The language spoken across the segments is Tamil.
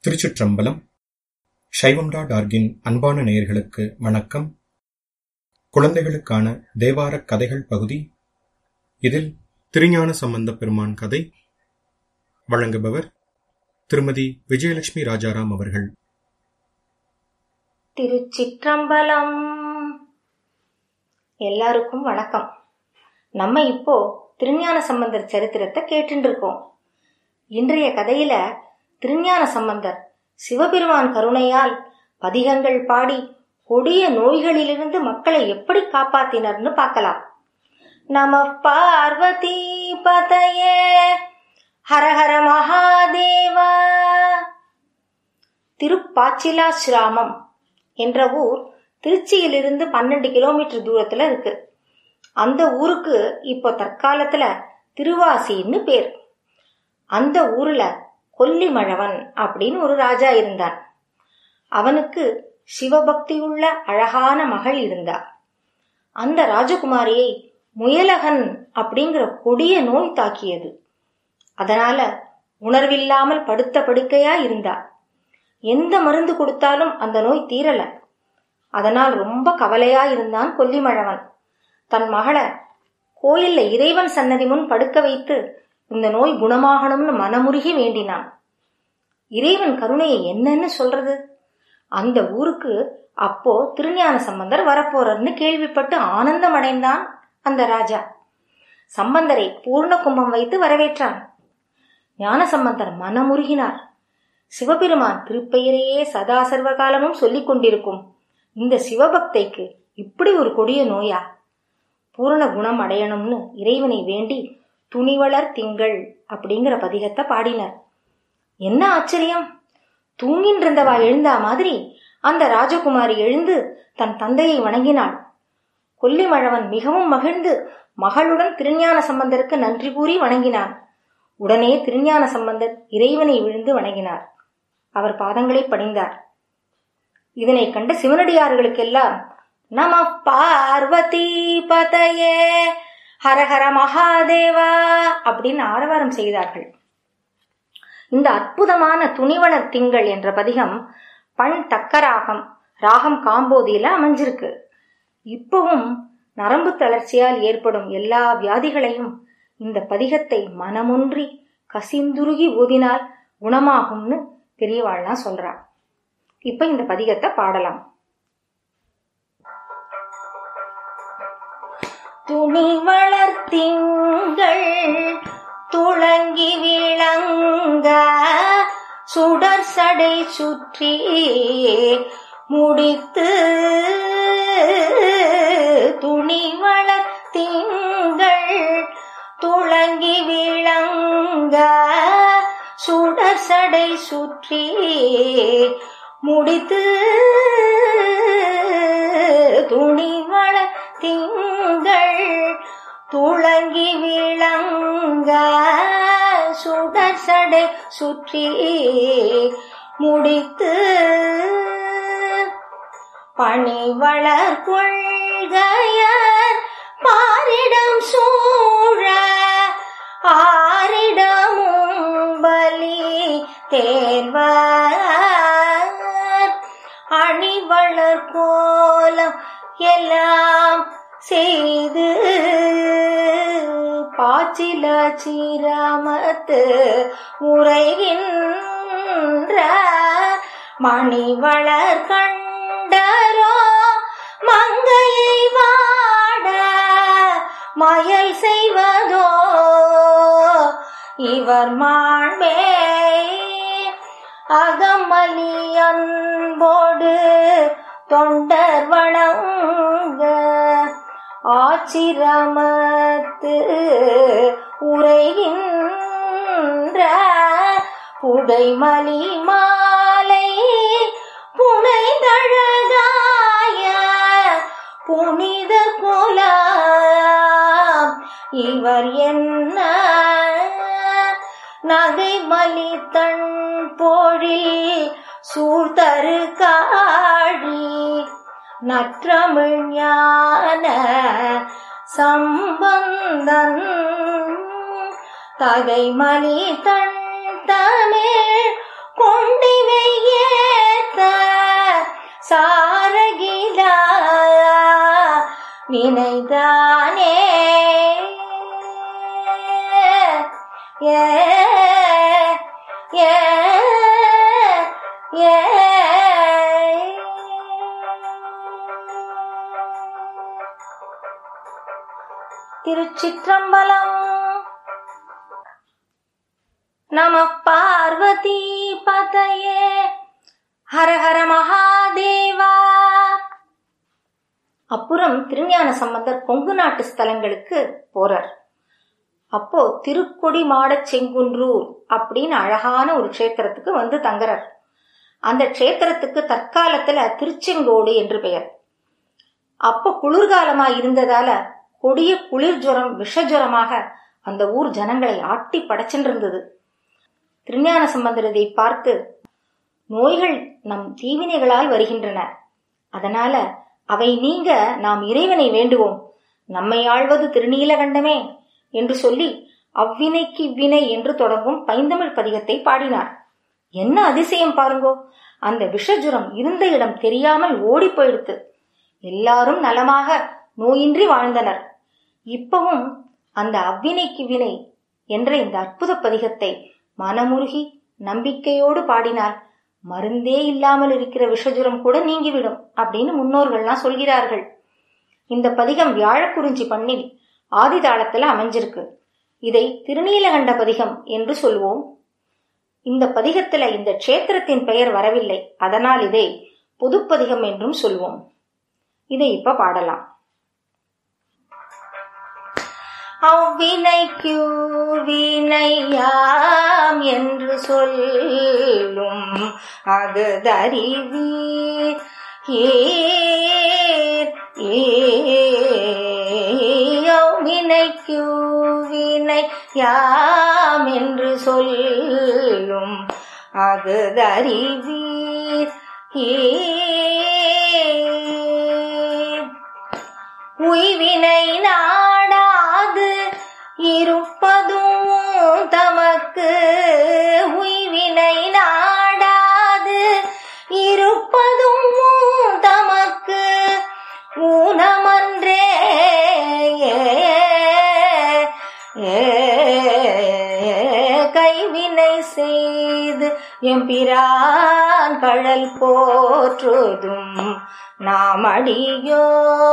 திருச்சிற்றம்பலம் சைவம்டா டார்கின் அன்பான நேயர்களுக்கு வணக்கம் குழந்தைகளுக்கான தேவாரக் கதைகள் பகுதி இதில் திருஞான சம்பந்த பெருமான் கதை வழங்குபவர் திருமதி விஜயலட்சுமி ராஜாராம் அவர்கள் திருச்சிற்றம்பலம் எல்லாருக்கும் வணக்கம் நம்ம இப்போ திருஞான சம்பந்தர் சரித்திரத்தை கேட்டுட்டு இருக்கோம் இன்றைய கதையில திருஞான சம்பந்தர் சிவபெருமான் கருணையால் பதிகங்கள் பாடி கொடிய நோய்களிலிருந்து மக்களை எப்படி காப்பாத்தினர்னு பார்க்கலாம் நம பார்வதி பதயே ஹரஹர மகாதேவா திருப்பாச்சிலாசிராமம் என்ற ஊர் திருச்சியிலிருந்து பன்னெண்டு கிலோமீட்டர் தூரத்துல இருக்கு அந்த ஊருக்கு இப்போ தற்காலத்துல திருவாசின்னு பேர் அந்த ஊர்ல கொல்லிமழவன் அப்படின்னு ஒரு ராஜா இருந்தான் அவனுக்கு சிவபக்தியுள்ள அழகான மகள் இருந்தா அந்த ராஜகுமாரியை முயலகன் அப்படிங்கிற கொடிய நோய் தாக்கியது அதனால உணர்வில்லாமல் படுத்த படுக்கையா இருந்தா எந்த மருந்து கொடுத்தாலும் அந்த நோய் தீரல அதனால் ரொம்ப கவலையா இருந்தான் கொல்லிமழவன் தன் மகளை கோயில்ல இறைவன் சன்னதி முன் படுக்க வைத்து இந்த நோய் குணமாகணும்னு மனமுருகி வேண்டினான் இறைவன் கருணையை என்னன்னு சொல்றது அந்த ஊருக்கு அப்போ திருஞான சம்பந்தர் வரப்போறன்னு கேள்விப்பட்டு ஆனந்தம் அடைந்தான் அந்த ராஜா சம்பந்தரை பூர்ண கும்பம் வைத்து வரவேற்றான் ஞான சம்பந்தர் மனமுருகினார் சிவபெருமான் திருப்பெயரையே சதா சர்வகாலமும் சொல்லிக் கொண்டிருக்கும் இந்த சிவபக்தைக்கு இப்படி ஒரு கொடிய நோயா பூரண குணம் அடையணும்னு இறைவனை வேண்டி துணிவளர் திங்கள் அப்படிங்கிற பதிகத்தை பாடினர் என்ன ஆச்சரியம் தூங்கின் இருந்தவா எழுந்தா மாதிரி அந்த ராஜகுமாரி எழுந்து தன் தந்தையை வணங்கினாள் கொல்லிமழவன் மிகவும் மகிழ்ந்து மகளுடன் திருஞான சம்பந்தருக்கு நன்றி கூறி வணங்கினான் உடனே திருஞான சம்பந்தர் இறைவனை விழுந்து வணங்கினார் அவர் பாதங்களை பணிந்தார் இதனை கண்ட சிவனடியார்களுக்கெல்லாம் நம பார்வதி பதையே ஹரஹர மகாதேவா அப்படின்னு ஆரவாரம் செய்தார்கள் இந்த அற்புதமான துணிவளர் திங்கள் என்ற பதிகம் பண் தக்க ராகம் ராகம் காம்போதியில அமைஞ்சிருக்கு இப்பவும் நரம்பு தளர்ச்சியால் ஏற்படும் எல்லா வியாதிகளையும் இந்த பதிகத்தை மனமொன்றி கசிந்துருகி ஊதினால் குணமாகும்னு பெரியவாள்லாம் சொல்றா இப்ப இந்த பதிகத்தை பாடலாம் துணி வளர்த்திங்கள் துளங்கி விளங்க சுடர் சடை சுற்றி முடித்து துணி வளர்த்திங்கள் துளங்கி விளங்க சுடர் சடை சுற்றி முடித்து துணி வளர்த்திங்கள் துளங்கி விளங்க சுடர் சடை சுற்றி முடித்து பணிவளர் கொள்கையர் பாரிடம் சூழ ஆரிடமும் பலி தேர்வர் அணிவளர் கோலம் எல்லாம் செய்து பாச்சில சீராமத்து உரைகின்ற மணிவளர் கண்டரோ மங்கையை வாட மயல் செய்வதோ இவர் மாண்பே அகமலி அன்போடு தொண்டர் வணங்க ஆச்சிரமத்து உரைகின்ற புடைமலி மாலை புனைதழகாய புனித குலாம் இவர் என்ன நகை மலி தன் போழில் சூழ்தரு காழி நற்றமிழ் ஞான சம்பந்தன் தகைமணி தன் தமிழ் கொண்டிவே வினைதானே ஏ ஏ ஏ திருச்சிற்றம்பலம் நம பார்வதி பதையே ஹர ஹர மகாதேவா அப்புறம் திருஞான சம்பந்தர் கொங்கு நாட்டு ஸ்தலங்களுக்கு போறார் அப்போ திருக்கொடி மாடச் செங்குன்றூர் அப்படின்னு அழகான ஒரு க்ஷேத்திரத்துக்கு வந்து தங்குறார் அந்த க்ஷேத்திரத்துக்கு தற்காலத்துல திருச்செங்கோடு என்று பெயர் அப்போ குளிர்காலமா இருந்ததால கொடிய குளிர் ஜுரம் விஷஜுரமாக அந்த ஊர் ஜனங்களை ஆட்டி படைச்சுட்டு இருந்தது திருஞான சம்பந்தர் இதை பார்த்து நோய்கள் நம் தீவினைகளால் வருகின்றன அதனால அவை நீங்க நாம் இறைவனை வேண்டுவோம் நம்மை ஆழ்வது திருநீலகண்டமே என்று சொல்லி அவ்வினைக்கு இவ்வினை என்று தொடங்கும் பைந்தமிழ் பதிகத்தை பாடினார் என்ன அதிசயம் பாருங்கோ அந்த விஷஜுரம் இருந்த இடம் தெரியாமல் ஓடி போயிடுத்து எல்லாரும் நலமாக நோயின்றி வாழ்ந்தனர் இப்பவும் அந்த அவ்வினைக்கு வினை என்ற இந்த அற்புத பதிகத்தை மனமுருகி நம்பிக்கையோடு பாடினால் மருந்தே இல்லாமல் இருக்கிற விஷஜுரம் கூட நீங்கிவிடும் அப்படின்னு முன்னோர்கள்லாம் சொல்கிறார்கள் இந்த பதிகம் வியாழக்குறிஞ்சி பண்ணில் ஆதிதாளத்துல அமைஞ்சிருக்கு இதை திருநீலகண்ட பதிகம் என்று சொல்வோம் இந்த பதிகத்துல இந்த க்ஷேத்திரத்தின் பெயர் வரவில்லை அதனால் இதை பொதுப்பதிகம் என்றும் சொல்வோம் இதை இப்ப பாடலாம் அவ்வினைக்கு வினையாம் என்று சொல்லும் அது தறிவீர் ஏர் ஏவினைக்கு வினை யாம் என்று சொல்லும் அது தறிவீர் ஏர் உய்வினை நாடாது இருப்பதும் தமக்கு உய்வினை நாடாது இருப்பதும் தமக்கு ஊனமன்றே கைவினை செய்து எம்பிரான் கழல் போற்றுதும் நாம் அடியோ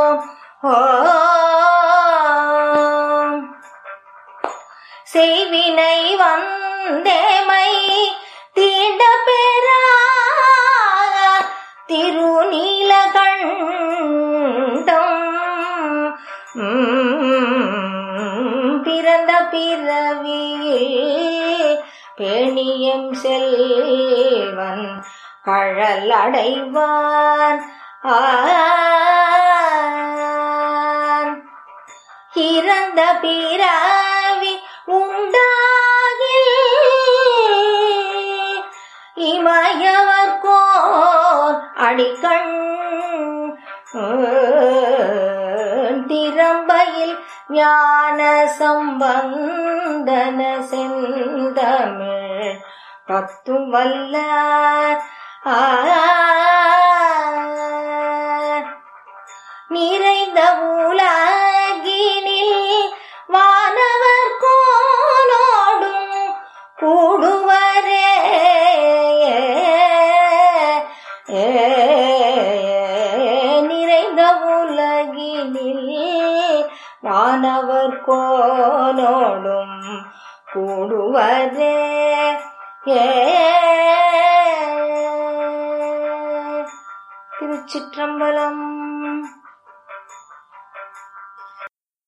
செய்வினை வந்தேமை தீண்ட பெறா திருநீலகண்டம் பிறந்த பிறவியில் பெணியம் செல்வன் கழல் அடைவான் ஆன் இறந்த பிறவி உண்டாகில் இமயவர்கோர் அடிக்கண் திறம்பையில் ஞான சம்பந்தன செந்தமிழ் பத்தும் வல்ல நிறைந்த உலகினில் வானவர் கோனோடும் கூடுவரே நிறைந்த உலகினில் வானவர் கோனோடும் கூடுவரே ஏ திருச்சிற்றம்பலம்